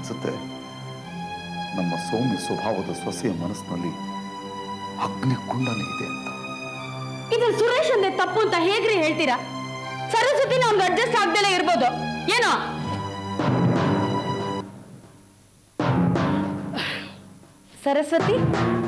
ನನಗನ್ಸುತ್ತೆ ನಮ್ಮ ಸೌಮ್ಯ ಸ್ವಭಾವದ ಸೊಸೆಯ ಮನಸ್ಸಿನಲ್ಲಿ ಅಗ್ನಿಕುಂಡನೇ ಇದೆ ಅಂತ ಇದು ಸುರೇಶ್ ಅಂದೆ ತಪ್ಪು ಅಂತ ಹೇಗ್ರಿ ಹೇಳ್ತೀರಾ ಸರಸ್ವತಿನ ಅವ್ನ್ಗೆ ಅಡ್ಜಸ್ಟ್ ಆಗ್ದಲೇ ಇರ್ಬೋದು ಏನೋ ಸರಸ್ವತಿ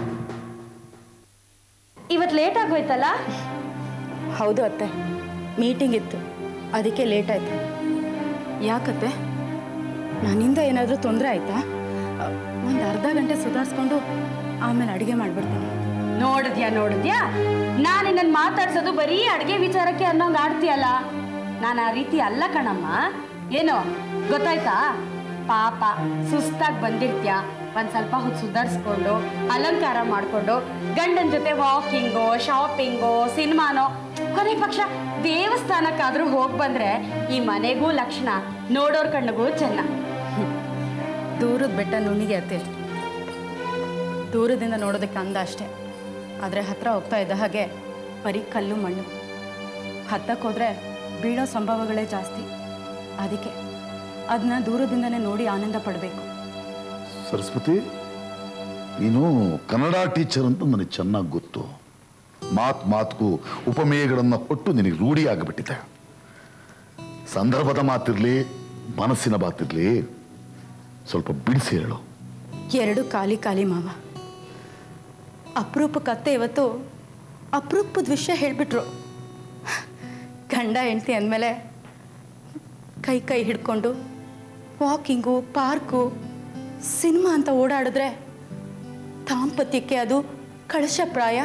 ಇವತ್ತು ಲೇಟ್ ಆಗೋಯ್ತಲ್ಲ ಹೌದು ಅತ್ತೆ ಮೀಟಿಂಗ್ ಇತ್ತು ಅದಕ್ಕೆ ಲೇಟ್ ಆಯ್ತು ಯಾಕತ್ತೆ ನನ್ನಿಂದ ಏನಾದರೂ ತೊಂದರೆ ಆಯ್ತಾ ಒಂದು ಅರ್ಧ ಗಂಟೆ ಸುಧಾರಿಸ್ಕೊಂಡು ಆಮೇಲೆ ಅಡುಗೆ ಮಾಡಿಬಿಡ್ತೀನಿ ನೋಡಿದ್ಯಾ ನೋಡಿದ್ಯಾ ನಾನು ನಿನ್ನನ್ನು ಮಾತಾಡ್ಸೋದು ಬರೀ ಅಡುಗೆ ವಿಚಾರಕ್ಕೆ ಅನ್ನೋಂಗ್ ಆಡ್ತೀಯಲ್ಲ ನಾನು ಆ ರೀತಿ ಅಲ್ಲ ಕಣಮ್ಮ ಏನು ಗೊತ್ತಾಯ್ತಾ ಪಾಪ ಸುಸ್ತಾಗಿ ಬಂದಿರ್ತೀಯ ಒಂದ್ ಸ್ವಲ್ಪ ಹೊತ್ತು ಸುಧಾರಿಸ್ಕೊಂಡು ಅಲಂಕಾರ ಮಾಡ್ಕೊಂಡು ಗಂಡನ ಜೊತೆ ವಾಕಿಂಗು ಶಾಪಿಂಗು ಸಿನಿಮಾನೋ ಕೊನೆ ಪಕ್ಷ ದೇವಸ್ಥಾನಕ್ಕಾದ್ರೂ ಹೋಗಿ ಬಂದ್ರೆ ಈ ಮನೆಗೂ ಲಕ್ಷಣ ನೋಡೋರ್ ಕಣ್ಣಿಗೂ ಚೆನ್ನ ದೂರದ ಬೆಟ್ಟ ನುಣ್ಣಿಗೆ ಅತ್ತೆ ದೂರದಿಂದ ನೋಡೋದಕ್ಕೆ ಅಂದ ಅಷ್ಟೇ ಆದರೆ ಹತ್ರ ಹೋಗ್ತಾ ಇದ್ದ ಹಾಗೆ ಬರೀ ಕಲ್ಲು ಮಣ್ಣು ಹತ್ತಕ್ಕೆ ಹೋದರೆ ಬೀಳೋ ಸಂಭವಗಳೇ ಜಾಸ್ತಿ ಅದಕ್ಕೆ ಅದನ್ನ ದೂರದಿಂದನೇ ನೋಡಿ ಆನಂದ ಪಡಬೇಕು ಸರಸ್ವತಿ ನೀನು ಕನ್ನಡ ಟೀಚರ್ ಅಂತ ನನಗೆ ಚೆನ್ನಾಗಿ ಗೊತ್ತು ಮಾತು ಮಾತುಗೂ ಉಪಮೇಯಗಳನ್ನು ಕೊಟ್ಟು ನಿನಗೆ ರೂಢಿ ಆಗಿಬಿಟ್ಟಿದೆ ಸಂದರ್ಭದ ಮಾತಿರ್ಲಿ ಮನಸ್ಸಿನ ಮಾತಿರ್ಲಿ ಸ್ವಲ್ಪ ಬಿಡಿಸಿ ಹೇಳು ಎರಡು ಖಾಲಿ ಖಾಲಿ ಮಾವ ಅಪರೂಪಕ್ಕೆ ಅತ್ತೆ ಇವತ್ತು ಅಪರೂಪದ ವಿಷಯ ಹೇಳಿಬಿಟ್ರು ಗಂಡ ಹೆಂಡತಿ ಅಂದಮೇಲೆ ಕೈ ಕೈ ಹಿಡ್ಕೊಂಡು ವಾಕಿಂಗು ಪಾರ್ಕು ಸಿನಿಮಾ ಅಂತ ಓಡಾಡಿದ್ರೆ ದಾಂಪತ್ಯಕ್ಕೆ ಅದು ಕಳಶಪ್ರಾಯ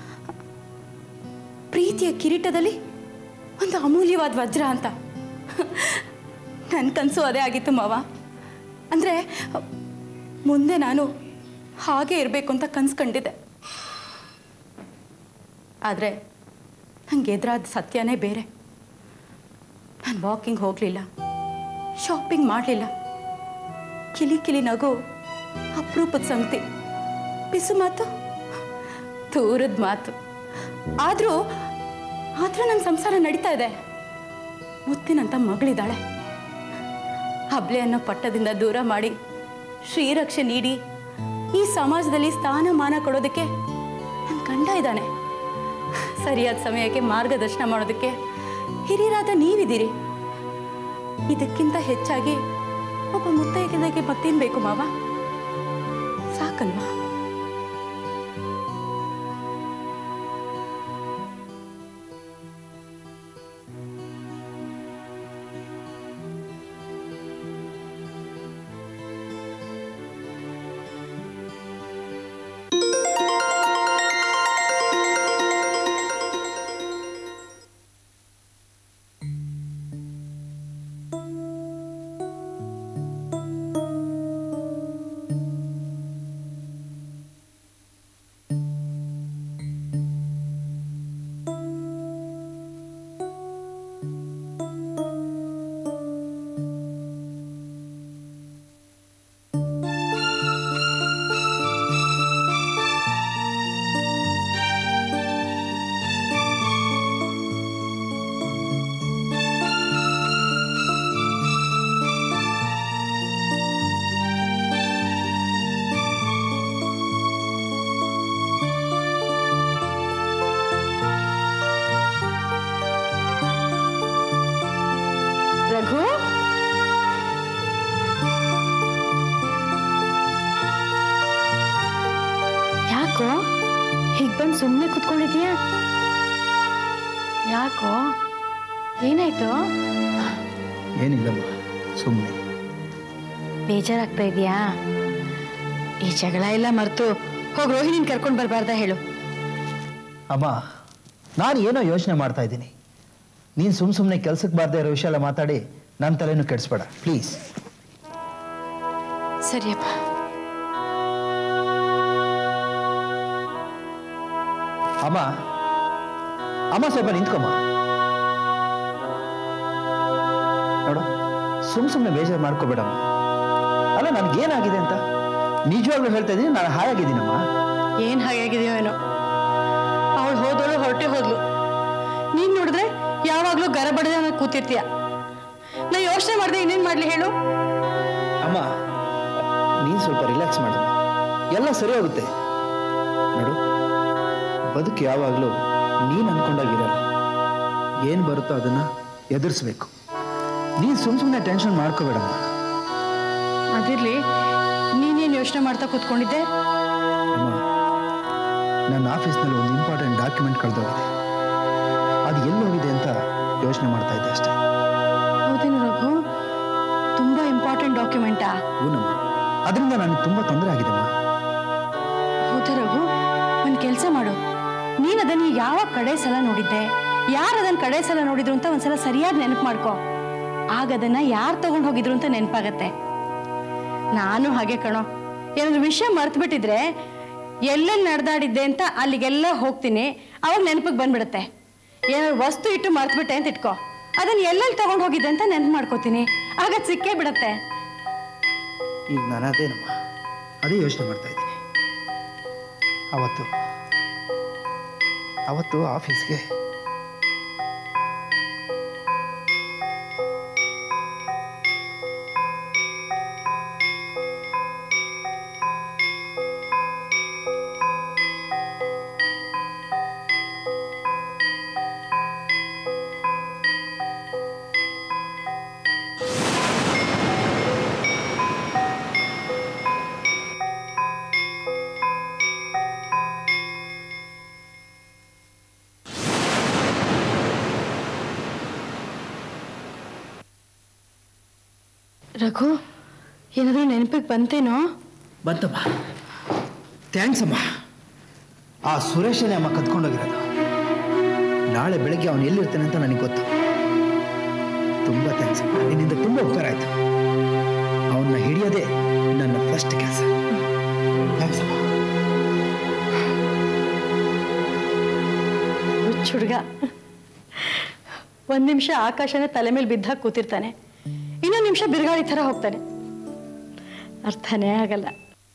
ಪ್ರೀತಿಯ ಕಿರೀಟದಲ್ಲಿ ಒಂದು ಅಮೂಲ್ಯವಾದ ವಜ್ರ ಅಂತ ನನ್ನ ಕನಸು ಅದೇ ಆಗಿತ್ತು ಮಾವ ಅಂದರೆ ಮುಂದೆ ನಾನು ಹಾಗೆ ಇರಬೇಕು ಅಂತ ಕನ್ಸು ಕಂಡಿದ್ದೆ ಆದರೆ ನನಗೆ ಎದುರಾದ ಸತ್ಯನೇ ಬೇರೆ ನಾನು ವಾಕಿಂಗ್ ಹೋಗಲಿಲ್ಲ ಶಾಪಿಂಗ್ ಮಾಡಲಿಲ್ಲ ಕಿಲಿ ಕಿಲಿ ನಗು ಅಪರೂಪದ ಸಂಗತಿ ಬಿಸು ಮಾತು ದೂರದ ಮಾತು ಆದರೂ ಆದರೂ ನನ್ನ ಸಂಸಾರ ನಡೀತಾ ಇದೆ ಮುತ್ತಿನಂತ ಮಗಳಿದ್ದಾಳೆ ಹಬ್ಲೆ ಅನ್ನೋ ಪಟ್ಟದಿಂದ ದೂರ ಮಾಡಿ ಶ್ರೀರಕ್ಷೆ ನೀಡಿ ಈ ಸಮಾಜದಲ್ಲಿ ಸ್ಥಾನಮಾನ ಕೊಡೋದಕ್ಕೆ ನನ್ನ ಗಂಡ ಇದ್ದಾನೆ ಸರಿಯಾದ ಸಮಯಕ್ಕೆ ಮಾರ್ಗದರ್ಶನ ಮಾಡೋದಕ್ಕೆ ಹಿರಿಯರಾದ ನೀವಿದ್ದೀರಿ ಇದಕ್ಕಿಂತ ಹೆಚ್ಚಾಗಿ ಒಬ್ಬ ಮುತ್ತೈದೆಗೆ ಮತ್ತೇನು ಬೇಕು ಮಾವ ಸಾಕಲ್ವಾ ರಘು ಯಾಕೋ ಹೀಗೆ ಬಂದು ಸುಮ್ಮನೆ ಕುತ್ಕೊಂಡಿದ್ಯಾ ಯಾಕೋ ಏನಾಯ್ತು ಏನಿಲ್ಲಮ್ಮ ಸುಮ್ಮನೆ ಬೇಜಾರಾಗ್ತಾ ಇದೆಯಾ ಈ ಜಗಳ ಎಲ್ಲ ಮರೆತು ಹೋಗಿ ರೋಹಿಣಿನ ಕರ್ಕೊಂಡು ಬರಬಾರ್ದ ಹೇಳು ಅಮ್ಮ ನಾನು ಏನೋ ಯೋಚನೆ ಮಾಡ್ತಾ ಇದ್ದೀನಿ ನೀನು ಸುಮ್ಮ ಸುಮ್ಮನೆ ಕೆಲ್ಸಕ್ಕೆ ಬಾರ್ದೇ ಇರೋ ವಿಷಯ ಎಲ್ಲ ಮಾತಾಡಿ ನನ್ನ ತಲೆನೂ ಕೆಡಿಸ್ಬೇಡ ಪ್ಲೀಸ್ ಸರಿಯಪ್ಪ ಅಮ್ಮ ಅಮ್ಮ ಸ್ವಲ್ಪ ನಿಂತ್ಕೊಮ್ಮ ನೋಡು ಸುಮ್ ಸುಮ್ಮನೆ ಬೇಜಾರು ಮಾಡ್ಕೋಬೇಡಮ್ಮ ಅಲ್ಲ ನನ್ಗೇನಾಗಿದೆ ಅಂತ ನಿಜವಾಗ್ಲೂ ಹೇಳ್ತಾ ಇದ್ದೀನಿ ನಾನು ಹಾಯಾಗಿದ್ದೀನಮ್ಮ ಏನ್ ಹಾಗಾಗಿದೆಯೋ ಏನೋ ಅವಳು ಹೋದಳು ಹೊರಟೆ ಹೋದ್ಲು ನೀನ್ ನೋಡಿದ್ರೆ ಯಾವಾಗ್ಲೂ ಗರಬಡದೆ ಕೂತಿರ್ತೀಯ ನಾ ಯೋಚನೆ ಮಾಡ್ದೆ ಇನ್ನೇನ್ ಮಾಡ್ಲಿ ಹೇಳು ಅಮ್ಮ ರಿಲ್ಯಾಕ್ಸ್ ಮಾಡಮ್ಮ ಎಲ್ಲ ಸರಿ ಹೋಗುತ್ತೆ ನೋಡು ಬದುಕು ಯಾವಾಗಲೂ ನೀನು ಅನ್ಕೊಂಡಾಗಿರಲ್ಲ ಏನು ಬರುತ್ತೋ ಅದನ್ನ ಎದುರಿಸ್ಬೇಕು ನೀನು ಸುಮ್ಮ ಸುಮ್ಮನೆ ಟೆನ್ಷನ್ ಮಾಡ್ಕೋಬೇಡಮ್ಮ ಅದಿರ್ಲಿ ನೀನೇನು ಯೋಚನೆ ಮಾಡ್ತಾ ಕೂತ್ಕೊಂಡಿದ್ದೆ ಅಮ್ಮ ನನ್ನ ಆಫೀಸ್ನಲ್ಲಿ ಒಂದು ಇಂಪಾರ್ಟೆಂಟ್ ಡಾಕ್ಯುಮೆಂಟ್ ಕಳೆದೋಗಿದೆ ಅದು ಎಲ್ಲಿ ಹೋಗಿದೆ ಅಂತ ಯೋಚನೆ ಮಾಡ್ತಾ ಇದ್ದೆ ಅಷ್ಟೇ ಹೌದೇನು ರಘು ತುಂಬ ಇಂಪಾರ್ಟೆಂಟ್ ಡಾಕ್ಯುಮೆಂಟಾ ಹೂನಮ್ಮ ಅದರಿಂದ ನನಗೆ ತುಂಬ ತೊಂದರೆ ಆಗಿದೆಮ್ಮ ಹೌದಾ ರಘು ಒಂದು ಕೆಲಸ ಮಾಡು ನೀನು ಅದನ್ನು ಯಾವ ಕಡೆ ಸಲ ನೋಡಿದ್ದೆ ಯಾರು ಅದನ್ನು ಕಡೆ ಸಲ ನೋಡಿದ್ರು ಅಂತ ಒಂದ್ಸಲ ಸರಿಯಾಗಿ ನೆನಪು ಮಾಡ್ಕೊ ಆಗ ಅದನ್ನ ಯಾರು ತಗೊಂಡು ಹೋಗಿದ್ರು ಅಂತ ನೆನಪಾಗತ್ತೆ ನಾನು ಹಾಗೆ ಕಣೋ ಏನಾದ್ರು ವಿಷಯ ಮರ್ತು ಬಿಟ್ಟಿದ್ರೆ ಎಲ್ಲೆಲ್ಲಿ ನಡೆದಾಡಿದ್ದೆ ಅಂತ ಅಲ್ಲಿಗೆಲ್ಲ ಹೋಗ್ತೀನಿ ಅವಾಗ ನೆನಪಿಗೆ ಬಂದ್ಬಿಡುತ್ತೆ ಏನಾದ್ರು ವಸ್ತು ಇಟ್ಟು ಮರ್ತ್ಬಿಟ್ಟೆ ಅಂತ ಇಟ್ಕೋ ಅದನ್ನ ಎಲ್ಲೆಲ್ಲಿ ತಗೊಂಡು ಹೋಗಿದ್ದೆ ಅಂತ ನೆನಪು ಮಾಡ್ಕೋತೀನಿ ಆಗ ಅದ್ ಸಿಕ್ಕೇ ಬಿಡತ್ತೆ ಈಗ ನಾನು ಅದೇನಮ್ಮ ಅದೇ ಯೋಚನೆ ಮಾಡ್ತಾ ಇದ್ದೀನಿ ಅವತ್ತು ಅವತ್ತು ಆಫೀಸ್ಗೆ ರಘು ಏನಾದರೂ ನೆನಪಿಗೆ ಬಂತೇನೋ ಬಂತಮ್ಮ ಥ್ಯಾಂಕ್ಸ್ ಅಮ್ಮ ಆ ಸುರೇಶನೇ ಅಮ್ಮ ಕತ್ಕೊಂಡೋಗಿರೋದು ನಾಳೆ ಬೆಳಗ್ಗೆ ಅವನು ಎಲ್ಲಿರ್ತಾನೆ ಅಂತ ನನಗೆ ಗೊತ್ತು ತುಂಬ ಥ್ಯಾಂಕ್ಸ್ ಅಮ್ಮ ನಿನ್ನಿಂದ ತುಂಬ ಉಪಕಾರ ಆಯಿತು ಅವನ್ನ ಹಿಡಿಯೋದೇ ನನ್ನ ಫಸ್ಟ್ ಕೆಲಸ ಥ್ಯಾಂಕ್ಸ್ ಅಮ್ಮ ಹುಚ್ಚ ಹುಡುಗ ಒಂದು ನಿಮಿಷ ಆಕಾಶನ ತಲೆ ಮೇಲೆ ಬಿದ್ದಾಗ ಕೂತಿರ್ತಾನೆ ಇನ್ನೊಂದು ನಿಮಿಷ ಬಿರುಗಾಳಿ ಥರ ಹೋಗ್ತಾನೆ ಅರ್ಥನೇ ಆಗಲ್ಲ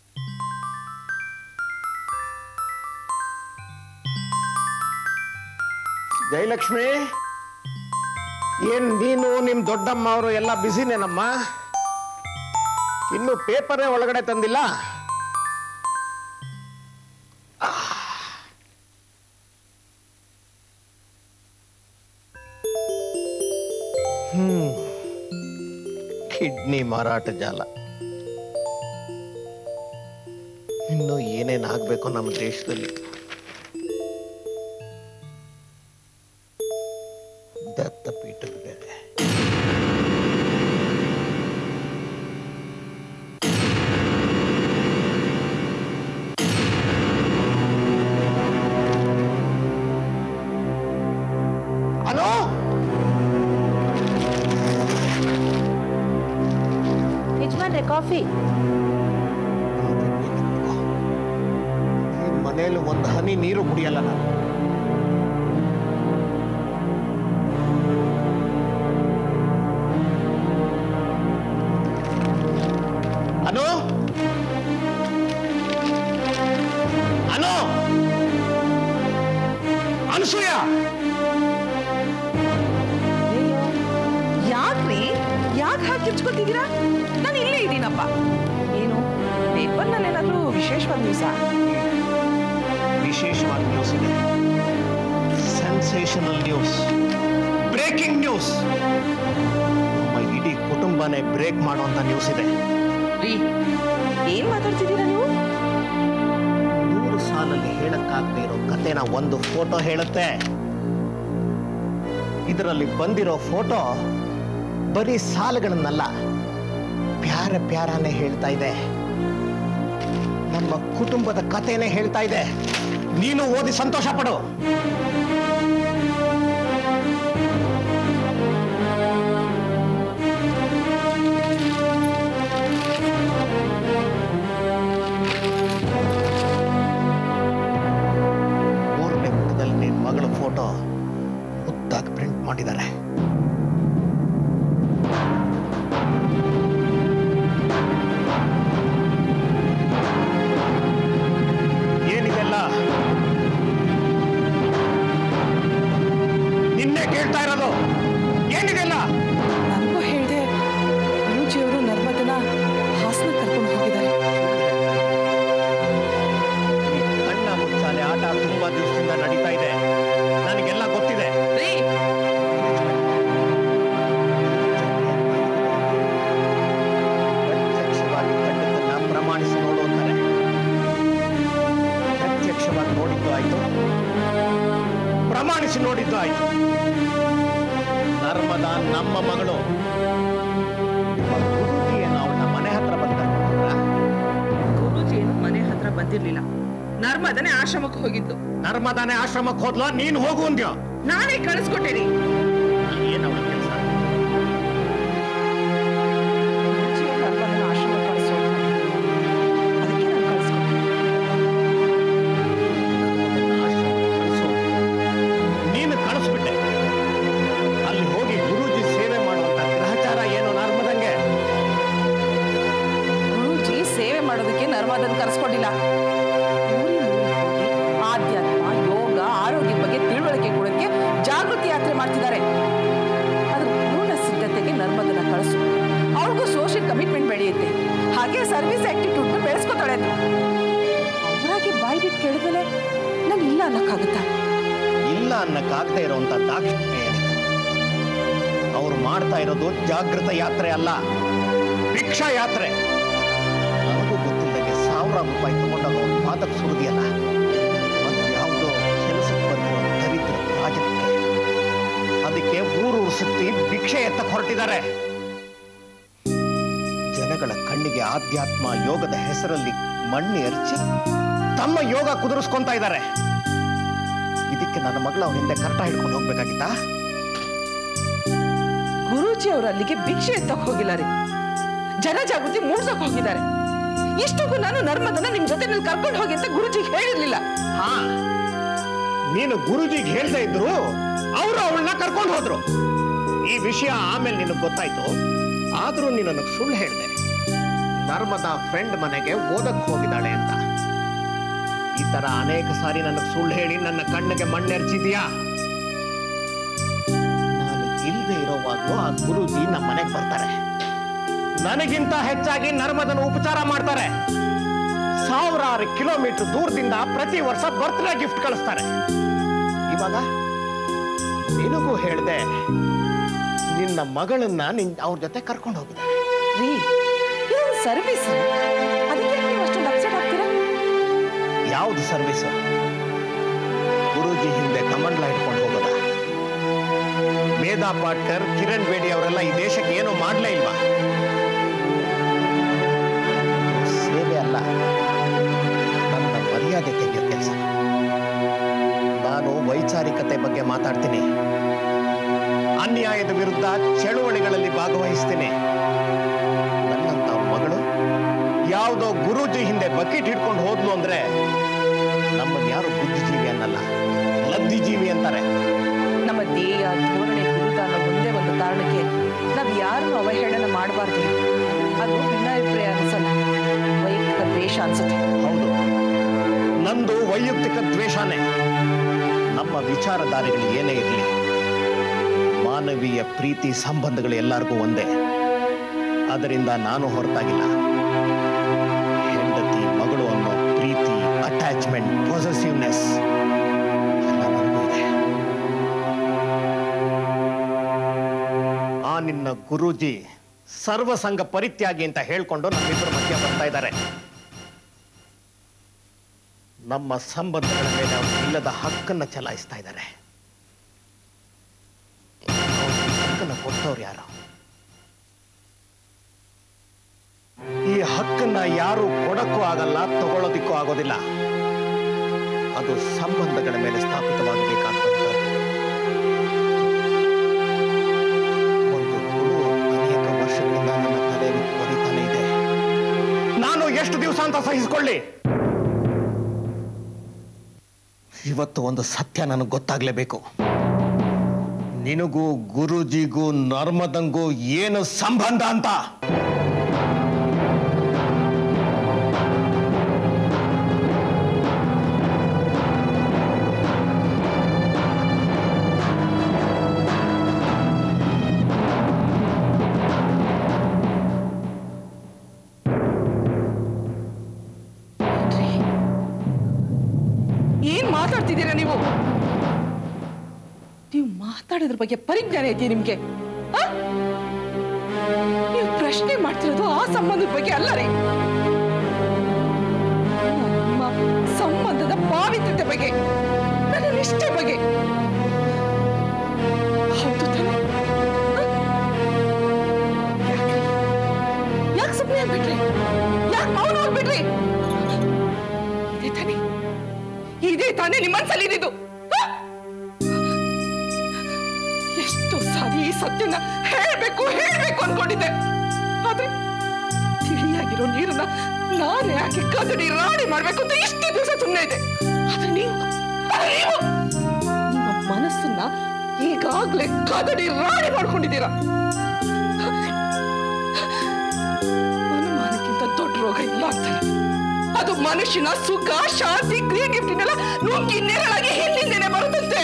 ಜಯಲಕ್ಷ್ಮಿ ಏನ್ ನೀನು ನಿಮ್ ದೊಡ್ಡಮ್ಮ ಅವರು ಎಲ್ಲ ಬಿಸಿನೇನಮ್ಮ ಇನ್ನು ಪೇಪರೇ ಒಳಗಡೆ ತಂದಿಲ್ಲ ಹ್ಮ್ ಕಿಡ್ನಿ ಮಾರಾಟ ಜಾಲ ಇನ್ನು ಏನೇನ್ ಆಗ್ಬೇಕು ನಮ್ಮ ದೇಶದಲ್ಲಿ ದತ್ತಪೀಠದ ಬೇರೆ ಹಲೋ ಯಜಮಾನ್ರೆ ಕಾಫಿ ಈ ಮನೇಲಿ ಒಂದು ಹನಿ ನೀರು ಕುಡಿಯಲ್ಲ ನಾನು ಅನು ಅನು ಅನಸೂಯ ಯಾಕ್ರಿ ಯಾಕೆ ಹಾಕಿ ಕಿರ್ಚ್ಕೊತಿದ್ದೀರಾ ನಾನು ಇಲ್ಲೇ ಇದ್ದೀನಪ್ಪ ಏನು ಪೇಪರ್ನಲ್ಲಿ ಏನಾದರೂ ವಿಶೇಷವಾದ ದಿವಸ ವಿಶೇಷವಾದ ನ್ಯೂಸ್ ಇದೆ ಸೆನ್ಸೇಷನಲ್ ನ್ಯೂಸ್ ಬ್ರೇಕಿಂಗ್ ನ್ಯೂಸ್ ನಮ್ಮ ಇಡೀ ಕುಟುಂಬನೇ ಬ್ರೇಕ್ ಮಾಡುವಂತ ನ್ಯೂಸ್ ಇದೆ ರೀ ಏನ್ ಮಾತಾಡ್ತಿದ್ದೀರಾ ನೀವು ನೂರು ಸಾಲಲ್ಲಿ ಹೇಳಕ್ಕಾಗದೇ ಇರೋ ಕಥೆನ ಒಂದು ಫೋಟೋ ಹೇಳುತ್ತೆ ಇದರಲ್ಲಿ ಬಂದಿರೋ ಫೋಟೋ ಬರೀ ಸಾಲುಗಳನ್ನಲ್ಲ ಪ್ಯಾರ ಪ್ಯಾರಾನೇ ಹೇಳ್ತಾ ಇದೆ ನಮ್ಮ ಕುಟುಂಬದ ಕಥೆನೇ ಹೇಳ್ತಾ ಇದೆ ನೀನು ಓದಿ ಸಂತೋಷ ಪಡು ಮೂರನೇ ಪುಟದಲ್ಲಿ ನಿನ್ನ ಮಗಳ ಫೋಟೋ ಮುದ್ದಾಗಿ ಪ್ರಿಂಟ್ ಮಾಡಿದ್ದಾರೆ ಏನಿದೆಲ್ಲ ಕಣ್ಣಾಡಿಸಿ ನೋಡಿದ್ದು ಆಯ್ತು ನರ್ಮದಾ ನಮ್ಮ ಮಗಳು ನಿಮ್ಮ ಗುರೂಜಿ ಏನು ಅವಳ ಮನೆ ಹತ್ರ ಬಂದ ಗುರೂಜಿ ಏನು ಮನೆ ಹತ್ರ ಬಂದಿರ್ಲಿಲ್ಲ ನರ್ಮದನೆ ಆಶ್ರಮಕ್ಕೆ ಹೋಗಿದ್ದು ನರ್ಮದಾನೆ ಆಶ್ರಮಕ್ಕೆ ಹೋದ್ಲ ನೀನ್ ಹೋಗು ಅಂದ್ಯೋ ನಾನೇ ಕಳಿಸ್ಕೊಟ್ಟೇನಿ ಏನ್ ಅವಳ ಕೆಲಸ ನರ್ಮದನ ಆಶ್ರಮಕ್ಕೆ ಕಳಿಸೋದು ಅದಕ್ಕೆ ನಾನು ಕಳಿಸ್ಕೊಟ್ಟೆ ನೀನು ಕಳಿಸ್ಬಿಟ್ಟೆ ಅಲ್ಲಿ ಹೋಗಿ ಗುರೂಜಿ ಸೇವೆ ಮಾಡುವಂತ ಗ್ರಹಚಾರ ಏನು ನರ್ಮದಂಗೆ ಗುರೂಜಿ ಸೇವೆ ಮಾಡೋದಕ್ಕೆ ನರ್ಮದನ್ ಕರೆಸ್ಕೊಂಡಿಲ್ಲ ಊರಿನ ಊರಿಗೆ ಹೋಗಿ ಆಧ್ಯಾತ್ಮ ಯೋಗ ಆರೋಗ್ಯ ಬಗ್ಗೆ ತಿಳುವಳಿಕೆ ಕೊಡೋಕ್ಕೆ ಜಾಗೃತಿ ಯಾತ್ರೆ ಮಾಡ್ತಿದ್ದಾರೆ ಅದ್ರ ಪೂರ್ಣ ಸಿದ್ಧತೆಗೆ ನರ್ಮದನ ಕಳಿಸು ಅವ್ರಿಗೂ ಸೋಷಿಯಲ್ ಕಮಿಟ್ಮೆಂಟ್ ಬೆಳೆಯುತ್ತೆ ಹಾಗೆ ಸರ್ವಿಸ್ ಆಟಿಟ್ಯೂಡ್ನ ಬೆಳೆಸ್ಕೊತಾಳೆ ಅಂತ ಅವರಾಗಿ ಬಾಯಿ ಬಿಟ್ಟು ಕೇಳಿದ್ಮೇಲೆ ನಾನು ಇಲ್ಲ ಅನ್ನಕ್ಕಾಗುತ್ತಾ ಇಲ್ಲ ಅನ್ನಕ್ಕಾಗದೇ ಇರುವಂತ ದಾಕ್ಷಿಣ್ಯ ಏನಿದೆ ಅವ್ರು ಮಾಡ್ತಾ ಇರೋದು ಜಾಗೃತ ಯಾತ್ರೆ ಅಲ್ಲ ಭಿಕ್ಷಾ ಯಾತ್ರೆ ನನಗೂ ಗೊತ್ತಿಲ್ಲದೆ ಸಾವಿರಾರು ರೂಪಾಯಿ ತಗೊಂಡಾಗ ಅವ್ರು ಪಾದಕ್ಕೆ ಸುರಿದಿಯಲ್ಲ ಅದು ಯಾವುದೋ ಕೆಲಸಕ್ಕೆ ಬಂದಿರೋ ದರಿದ್ರ ರಾಜಕ್ಕೆ ಅದಕ್ಕೆ ಊರೂರು ಸುತ್ತಿ ಭಿಕ್ಷೆ ಎತ್ತಕ್ಕೆ ಹೊರಟಿದ್ದಾರೆ ಜನಗಳ ಕಣ್ಣಿಗೆ ಆಧ್ಯಾತ್ಮ ಯೋಗದ ಹೆಸರಲ್ಲಿ ಮಣ್ಣು ಎರಚಿ ತಮ್ಮ ಯೋಗ ಕುದುರಿಸ್ಕೊಂತ ಇದ್ದಾರೆ ಇದಕ್ಕೆ ನನ್ನ ಮಗಳು ಅವ್ರ ಹಿಂದೆ ಕರ್ಟ ಹಿಡ್ಕೊಂಡು ಹೋಗ್ಬೇಕಾಗಿತ್ತಾ ಗುರೂಜಿ ಅವರು ಅಲ್ಲಿಗೆ ಭಿಕ್ಷೆ ಎತ್ತಕ್ ಹೋಗಿಲ್ಲ ರೀ ಜನ ಜಾಗೃತಿ ಮೂಡ್ಸಕ್ ಹೋಗಿದ್ದಾರೆ ಇಷ್ಟಕ್ಕೂ ನಾನು ನರ್ಮದನ ನಿಮ್ ಜೊತೆ ಕರ್ಕೊಂಡು ಹೋಗಿ ಅಂತ ಗುರುಜಿಗೆ ಹೇಳಿರ್ಲಿಲ್ಲ ಹಾ ನೀನು ಗುರುಜಿಗೆ ಹೇಳ್ತಾ ಇದ್ರು ಅವರು ಅವಳನ್ನ ಕರ್ಕೊಂಡು ಹೋದ್ರು ಈ ವಿಷಯ ಆಮೇಲೆ ನಿನಗೆ ಗೊತ್ತಾಯ್ತು ಆದ್ರೂ ನೀನು ನನಗೆ ಸುಳ್ಳು ಹೇಳಿದೆ ನರ್ಮದಾ ಫ್ರೆಂಡ್ ಮನೆಗೆ ಓದಕ್ ಹೋಗಿದ್ದಾಳೆ ಅಂತ ಈ ತರ ಅನೇಕ ಸಾರಿ ನನಗೆ ಸುಳ್ಳು ಹೇಳಿ ನನ್ನ ಕಣ್ಣಿಗೆ ಮಣ್ಣೆರ್ಚಿದ್ಯಾ ನಾನು ಇಲ್ಲದೆ ಇರೋವಾಗ್ಲೂ ಆ ಗುರುಜಿ ನಮ್ಮ ಮನೆಗೆ ಬರ್ತಾರೆ ನನಗಿಂತ ಹೆಚ್ಚಾಗಿ ನರ್ಮದನ ಉಪಚಾರ ಮಾಡ್ತಾರೆ ಸಾವಿರಾರು ಕಿಲೋಮೀಟರ್ ದೂರದಿಂದ ಪ್ರತಿ ವರ್ಷ ಬರ್ತ್ಡೇ ಗಿಫ್ಟ್ ಕಳಿಸ್ತಾರೆ ಇವಾಗ ನಿನಗೂ ಹೇಳ್ದೆ ನಿನ್ನ ಮಗಳನ್ನ ನಿನ್ ಅವ್ರ ಜೊತೆ ಕರ್ಕೊಂಡು ಹೋಗಿದೆ ರೀ ಇದೊಂದು ಸರ್ವಿಸ್ ರೀ ಅದಕ್ಕೆ ನೀವು ಅಷ್ಟೊಂದು ಅಪ್ಸೆಟ್ ಆಗ್ತೀರಾ ಯಾವ್ದು ಸರ್ವಿಸ್ ಗುರೂಜಿ ಹಿಂದೆ ಕಮಂಡ್ಲ ಇಟ್ಕೊಂಡು ಹೋಗೋದ ವೇದಾ ಪಾಟ್ಕರ್ ಕಿರಣ್ ಬೇಡಿ ಅವರೆಲ್ಲ ಈ ದೇಶಕ್ಕೆ ಏನು ಮಾಡ್ಲೇ ಇಲ್ವಾ ಇದು ಸೇವೆ ಅಲ್ಲ ನನ್ನ ಮರ್ಯಾದೆ ತೆಗೆಯೋ ಕೆಲಸ ನಾನು ವೈಚಾರಿಕತೆ ಬಗ್ಗೆ ಮಾತಾಡ್ತೀನಿ ಅನ್ಯಾಯದ ವಿರುದ್ಧ ಚಳುವಳಿಗಳಲ್ಲಿ ಭಾಗವಹಿಸ್ತೀನಿ ನನ್ನಂತ ಮಗಳು ಯಾವುದೋ ಗುರೂಜಿ ಹಿಂದೆ ಬಕೆಟ್ ಹಿಡ್ಕೊಂಡು ಹೋದ್ಲು ಅಂದ್ರೆ ನಮ್ಮನ್ನ ಯಾರು ಬುದ್ಧಿಜೀವಿ ಅನ್ನಲ್ಲ ಲಬ್ಧಿಜೀವಿ ಅಂತಾರೆ ನಮ್ಮ ಧ್ಯೇಯ ಧೋರಣೆ ವಿರುದ್ಧ ಅನ್ನೋ ಒಂದೇ ಒಂದು ಕಾರಣಕ್ಕೆ ನಾವು ಯಾರನ್ನು ಅವಹೇಳನ ಮಾಡಬಾರ್ದು ಅದು ಭಿನ್ನಾಭಿಪ್ರಾಯ ಅನ್ಸಲ್ಲ ವೈಯಕ್ತಿಕ ದ್ವೇಷ ಅನ್ಸುತ್ತೆ ಹೌದು ನಂದು ವೈಯಕ್ತಿಕ ದ್ವೇಷನೇ ನಮ್ಮ ವಿಚಾರಧಾರೆಗಳು ಏನೇ ಇರಲಿ ಮಾನವೀಯ ಪ್ರೀತಿ ಸಂಬಂಧಗಳು ಎಲ್ಲರಿಗೂ ಒಂದೇ ಅದರಿಂದ ನಾನು ಹೊರತಾಗಿಲ್ಲ ಹೆಂಡತಿ ಮಗಳು ಅನ್ನೋ ಪ್ರೀತಿ ಅಟ್ಯಾಚ್ಮೆಂಟ್ ಪೊಸೆಸಿವ್ನೆಸ್ ಎಲ್ಲ ನನಗೂ ಇದೆ ಆ ನಿನ್ನ ಗುರೂಜಿ ಸರ್ವಸಂಗ ಪರಿತ್ಯಾಗಿ ಅಂತ ಹೇಳ್ಕೊಂಡು ನಮ್ಮಿಬ್ಬರ ಮಧ್ಯ ಬರ್ತಾ ಇದ್ದಾರೆ ನಮ್ಮ ಸಂಬಂಧಗಳ ಮೇಲೆ ಅವರು ಇಲ್ಲದ ಹಕ್ಕನ್ನ ಚಲಾಯಿಸ್ತಾ ಇದ್ದಾರೆ ಅವ್ರಿಗೆ ಹಕ್ಕನ್ನ ಕೊಟ್ಟವ್ರು ಯಾರು ಈ ಹಕ್ಕನ್ನ ಯಾರು ಕೊಡಕ್ಕೂ ಆಗಲ್ಲ ತಗೊಳ್ಳೋದಿಕ್ಕೂ ಆಗೋದಿಲ್ಲ ಅದು ಸಂಬಂಧಗಳ ಮೇಲೆ ಸ್ಥಾಪಿತವಾಗಬೇಕಾದಂಥದ್ದು ಒಂದು ಗುರು ಅನೇಕ ವರ್ಷಗಳಿಂದ ನನ್ನ ತಲೆಯಲ್ಲಿ ಕೊರಿತಾನೆ ಇದೆ ನಾನು ಎಷ್ಟು ದಿವಸ ಅಂತ ಸಹಿಸಿಕೊಳ್ಳಿ ಇವತ್ತು ಒಂದು ಸತ್ಯ ನನಗೆ ಗೊತ್ತಾಗ್ಲೇಬೇಕು ನಿನಗೂ ಗುರುಜಿಗೂ ನರ್ಮದಂಗೂ ಏನು ಸಂಬಂಧ ಅಂತ ಏನ್ ಮಾತಾಡ್ತಿದ್ದೀರಾ ನೀವು ನೀವು ಮಾತಾಡೋದ್ರ ಬಗ್ಗೆ ಪರಿಜ್ಞಾನ ಇದೆಯಾ ನಿಮ್ಗೆ ಆ? ನೀವು ಪ್ರಶ್ನೆ ಮಾಡ್ತಿರೋದು ಆ ಸಂಬಂಧದ ಬಗ್ಗೆ ಅಲ್ಲ ರೀ ನಮ್ಮ ಸಂಬಂಧದ ಪಾವಿತ್ರ್ಯತೆ ಬಗ್ಗೆ ನನ್ನ ನಿಷ್ಠೆ ಬಗ್ಗೆ ಹೌದು ತಾನೆ ಯಾಕೆ ಸುಮ್ಮನೆ ಆಗ್ಬಿಟ್ರಿ ಯಾಕೆ ಮೌನ ಆಗ್ಬಿಟ್ರಿ ಇದೇ ತಾನೆ ಇದೇ ತಾನೇ ನಿಮ್ಮ ಮನ್ಸಲ್ಲಿ ಇದ್ದಿದ್ದು ಆ? ಎಷ್ಟು ಸಾರಿ ಈ ಸತ್ಯನ ಹೇಳ್ಬೇಕು ಹೇಳ್ಬೇಕು ಅನ್ಕೊಂಡಿದ್ದೆ ಆದ್ರೆ ತಿಳಿಯಾಗಿರೋ ನೀರನ್ನ ನಾನೇ ಯಾಕೆ ಕದಡಿ ರಾಣಿ ಮಾಡ್ಬೇಕು ಅಂತ ಇಷ್ಟು ದಿವಸ ಸುಮ್ಮನೆ ಇದೆ ಆದ್ರೆ ನೀವು ಆದ್ರೆ ನೀವು ನಿಮ್ಮ ಮನಸ್ಸನ್ನ ಈಗಾಗ್ಲೇ ಕದಡಿ ರಾಣಿ ಮಾಡ್ಕೊಂಡಿದ್ದೀರಾ ಅನುಮಾನಕ್ಕಿಂತ ದೊಡ್ಡ ರೋಗ ಇಲ್ಲ ಅಂತಾರೆ ಅದು ಮನುಷ್ಯನ ಸುಖ ಶಾಂತಿ ಕ್ರಿಯೇಟಿವಿಟಿನೆಲ್ಲ ನುಗ್ಗಿ ನೆರಳಾಗಿ ಹಿಂದಿಂದೇನೆ ಬರುತ್ತಂತೆ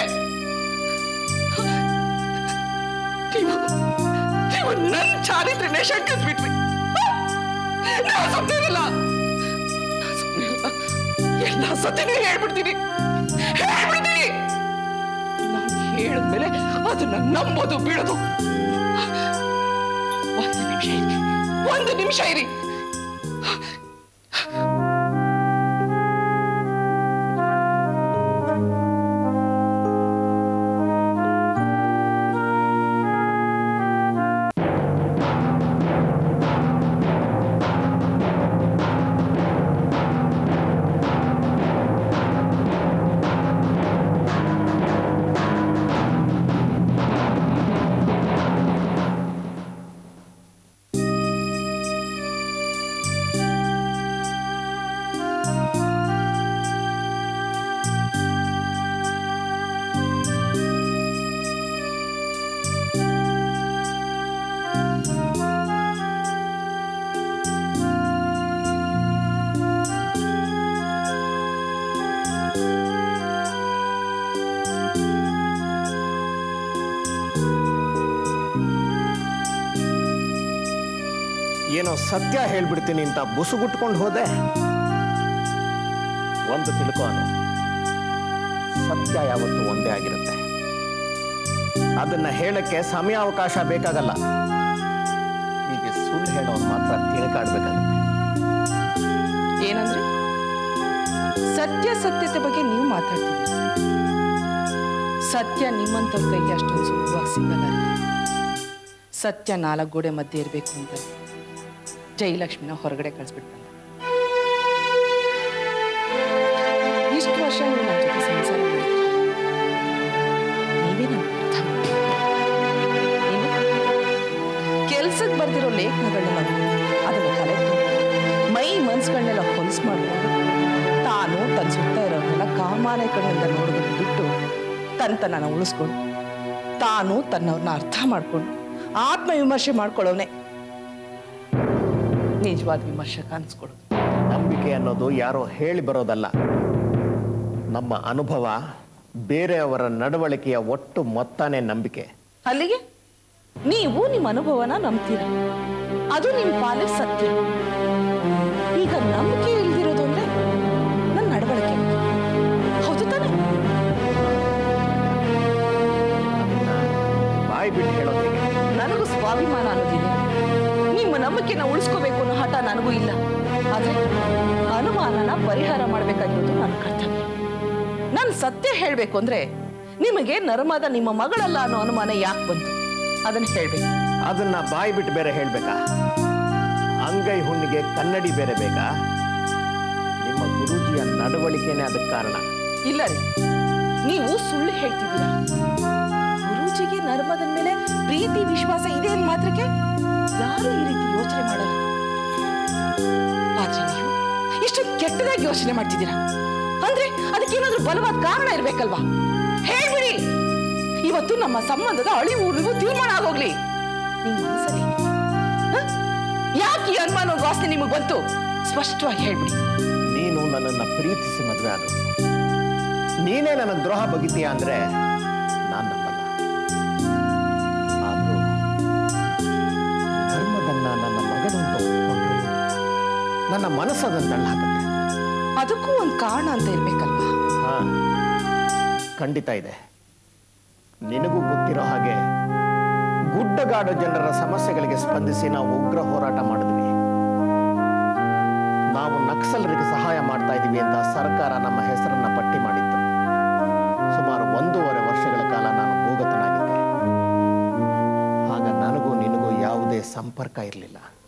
ನೀವು ನೀವು ನನ್ನ ಚಾರಿತ್ರ್ಯನೇ ಶಂಕಿಸ್ಬಿಟ್ರಿ ನಾ ಸುಮ್ಮನೆ ಇರಲ್ಲ ನಾ ಸುಮ್ಮನೆ ಇರಲ್ಲ ಎಲ್ಲ ಸತ್ಯನೇ ಹೇಳ್ಬಿಡ್ತೀನಿ ಹೇಳ್ಬಿಡ್ತೀನಿ ನಾನು ಹೇಳಿದ್ಮೇಲೆ ಅದನ್ನ ನಂಬೋದು ಬಿಡೋದು ಒಂದು ನಿಮಿಷ ಇರಿ ಒಂದು ನಿಮಿಷ ಇರಿ ಏನೋ ಸತ್ಯ ಹೇಳ್ಬಿಡ್ತೀನಿ ಅಂತ ಬುಸುಗುಟ್ಕೊಂಡು ಹೋದೆ ಒಂದು ತಿಳ್ಕೋನು ಸತ್ಯ ಯಾವತ್ತು ಒಂದೇ ಆಗಿರುತ್ತೆ ಅದನ್ನ ಹೇಳಕ್ಕೆ ಸಮಯಾವಕಾಶ ಬೇಕಾಗಲ್ಲ ಹೀಗೆ ಸುಳ್ಳು ಹೇಳೋರು ಮಾತ್ರ ತಿಳ್ಕಾಡ್ಬೇಕಾಗುತ್ತೆ ಏನಂದ್ರೆ ಸತ್ಯಾಸತ್ಯತೆ ಬಗ್ಗೆ ನೀವು ಮಾತಾಡ್ತಿದ್ದೀರಿ ಸತ್ಯ ನಿಮ್ಮಂತವ್ರ ಕೈಗೆ ಅಷ್ಟೊಂದು ಸುಲಭವಾಗಿ ಸಿಗಲ್ಲ ರೀ. ಸತ್ಯ ನಾಲ್ಕು ಗೋಡೆ ಮಧ್ಯೆ ಇರಬೇಕು ಅಂತ ಜಯಲಕ್ಷ್ಮಿನ ಹೊರಗಡೆ ಕಳಿಸ್ಬಿಟ್ಟು ಇಷ್ಟು ವರ್ಷ ನೀವು ನನ್ನ ಜೊತೆ ಸಂಸಾರ ಮಾಡಿದ್ರಿ ನೀವೇ ನನ್ನ ಅರ್ಥ ಕೆಲ್ಸಕ್ಕೆ ಬರ್ದಿರೋ ಲೇಖನಗಳನ್ನ ಅದನ್ನು ತಲೆ ತುಂಬ ಮೈ ಮನ್ಸುಗಳನ್ನೆಲ್ಲ ಹೊಲಸು ಮಾಡ್ಕೊಂಡು ತಾನು ತನ್ನ ಸುತ್ತ ಇರೋರ್ನೆಲ್ಲ ಕಾಮಾನೆ ಕಣ್ಣಿಂದ ನೋಡೋದನ್ನ ಬಿಟ್ಟು ತನ್ನ ಉಳಿಸ್ಕೊಂಡು ತಾನು ತನ್ನವ್ರನ್ನ ಅರ್ಥ ಮಾಡ್ಕೊಂಡು ಆತ್ಮವಿಮರ್ಶೆ ಮಾಡ್ಕೊಳ್ಳೋನೆ ನಿಜವಾದ ವಿಮರ್ಶಕ ಅನ್ಸ್ಕೊಳ್ಳೋದು ನಂಬಿಕೆ ಅನ್ನೋದು ಯಾರೋ ಹೇಳಿ ಬರೋದಲ್ಲ ನಮ್ಮ ಅನುಭವ ಬೇರೆಯವರ ನಡವಳಿಕೆಯ ಒಟ್ಟು ಮೊತ್ತನೇ ನಂಬಿಕೆ ಅಲ್ಲಿಗೆ ನೀವು ನಿಮ್ಮ ಅನುಭವನ ನಂಬ್ತೀರ ಅದು ನಿಮ್ಮ ಪಾಲಿಗೆ ಸತ್ಯ ಈಗ ನಂಬಿಕೆ ಇಲ್ದಿರೋದು ಅಂದ್ರೆ ನನ್ನ ನಡವಳಿಕೆ ಹೌದು ತಾನೆ ಅದನ್ನ ಬಾಯಿ ಬಿಟ್ಟು ಹೇಳೋದು ಹೇಗೆ ನನಗೂ ಸ್ವಾಭಿಮಾನ ಅನ್ನೋದಿದೆ ನಿಮ್ಮ ನಂಬಿಕೆನ ಉಳಿಸ್ಕೋಬೇಕು ಅನ್ನೋ ಹಠ ನನಗೂ ಇಲ್ಲ ಆದ್ರೆ ಅನುಮಾನನ ಪರಿಹಾರ ಮಾಡಬೇಕಾಗಿರೋದು ನನ್ನ ಕರ್ತವ್ಯ ನಾನು ಸತ್ಯ ಹೇಳಬೇಕು ಅಂದ್ರೆ ನಿಮಗೆ ನರ್ಮದ ನಿಮ್ಮ ಮಗಳಲ್ಲ ಅನ್ನೋ ಅನುಮಾನ ಯಾಕೆ ಬಂತು ಅದನ್ನ ಹೇಳ್ಬೇಕು ಅದನ್ನ ಬಾಯಿ ಬಿಟ್ಟು ಬೇರೆ ಹೇಳ್ಬೇಕಾ ಅಂಗೈ ಹುಣ್ಣಿಗೆ ಕನ್ನಡಿ ಬೇರೆ ಬೇಕಾ ನಿಮ್ಮ ಗುರೂಜಿಯ ನಡವಳಿಕೆನೇ ಅದಕ್ಕೆ ಕಾರಣ ಇಲ್ಲ ರೀ ನೀವು ಸುಳ್ಳು ಹೇಳ್ತಿದ್ದೀರಾ ಗುರೂಜಿಗೆ ನರ್ಮದನ್ ಮೇಲೆ ಪ್ರೀತಿ ವಿಶ್ವಾಸ ಇದೆ ಅಂದ್ ಮಾತ್ರಕ್ಕೆ ಯಾರು ಈ ರೀತಿ ಯೋಚನೆ ಮಾಡಲ್ಲ ಆದ್ರೆ ನೀವು ಇಷ್ಟೊಂದು ಕೆಟ್ಟದಾಗಿ ಯೋಚನೆ ಮಾಡ್ತಿದ್ದೀರಾ ಅಂದ್ರೆ ಅದಕ್ಕೇನಾದ್ರೂ ಬಲವಾದ ಕಾರಣ ಇರ್ಬೇಕಲ್ವಾ ಹೇಳ್ಬಿಡಿ ಇವತ್ತು ನಮ್ಮ ಸಂಬಂಧದ ಅಳಿವು ಉಳಿವು ತೀರ್ಮಾನ ಆಗೋಗ್ಲಿ ನಿಮ್ ಮನಸ್ಸಲ್ಲಿ ಹ? ಯಾಕೆ ಈ ಅನುಮಾನ ವಾಸನೆ ನಿಮಗೆ ಬಂತು ಸ್ಪಷ್ಟವಾಗಿ ಹೇಳ್ಬಿಡಿ ನೀನು ನನ್ನನ್ನ ಪ್ರೀತಿಸಿ ಮದುವೆ ಆದವಳು ನೀನೇ ನನಗೆ ದ್ರೋಹ ಬಗಿತೀಯ ಅಂದ್ರೆ ನಾನು ನಂಬಲ್ಲ ಆದ್ರೂ ಧರ್ಮದನ್ನ ನನ್ನ ಮಗಳು ಅಂತ ಒಪ್ಕೊಂಡ್ರು ನನ್ನ ಮನಸ್ಸದನ್ನು ತಳ್ಳ ಹಾಕತ್ತೆ ಅದಕ್ಕೂ ಒಂದು ಕಾರಣ ಅಂತ ಇರ್ಬೇಕಲ್ವಾ ಹಾ ಖಂಡಿತ ಇದೆ ನಿನಗೂ ಗೊತ್ತಿರೋ ಹಾಗೆ ಗುಡ್ಡಗಾಡು ಜನರ ಸಮಸ್ಯೆಗಳಿಗೆ ಸ್ಪಂದಿಸಿ ನಾವು ಉಗ್ರ ಹೋರಾಟ ಮಾಡಿದ್ವಿ ನಾವು ನಕ್ಸಲರಿಗೆ ಸಹಾಯ ಮಾಡ್ತಾ ಇದ್ದೀವಿ ಅಂತ ಸರ್ಕಾರ ನಮ್ಮ ಹೆಸರನ್ನ ಪಟ್ಟಿ ಮಾಡಿತ್ತು ಸುಮಾರು ಒಂದೂವರೆ ವರ್ಷಗಳ ಕಾಲ ನಾನು ಭೂಗತನಾಗಿದ್ದೆ ಸಂಪರ್ಕ ಇರಲಿಲ್ಲ